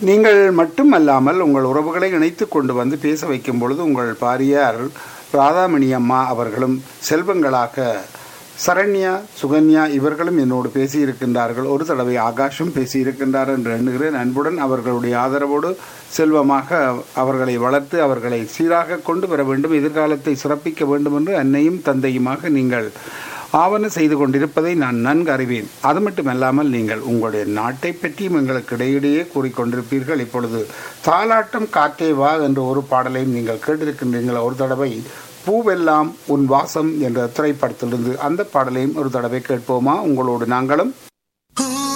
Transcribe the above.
நீங்கள் மட்டுமல்லாமல் உங்கள் உறவுகளை இணைத்து கொண்டு வந்து பேச வைக்கும் பொழுது உங்கள் பாரியார் ராதாமணி அம்மா அவர்களும் செல்வங்களாக சரண்யா சுகன்யா இவர்களும் என்னோடு பேசியிருக்கின்றார்கள் ஒரு தடவை ஆகாஷும் பேசியிருக்கின்றார் என்று எண்ணுகிறேன் அன்புடன் அவர்களுடைய ஆதரவோடு செல்வமாக அவர்களை வளர்த்து அவர்களை சீராக கொண்டு வர வேண்டும் எதிர்காலத்தை சிறப்பிக்க வேண்டும் என்று அன்னையும் தந்தையுமாக நீங்கள் ஆவண செய்து கொண்டிருப்பதை நான் நன்கு அறிவேன் அது மட்டுமல்லாமல் நீங்கள் உங்களுடைய நாட்டை பற்றியும் எங்களுக்கு இடையிடையே கூறிக்கொண்டிருப்பீர்கள் இப்பொழுது தாலாட்டம் காற்றே வா என்ற ஒரு பாடலையும் நீங்கள் கேட்டிருக்கின்றீர்கள் ஒரு தடவை பூவெல்லாம் உன் வாசம் என்ற திரைப்படத்திலிருந்து அந்த பாடலையும் ஒரு தடவை கேட்போமா உங்களோடு நாங்களும்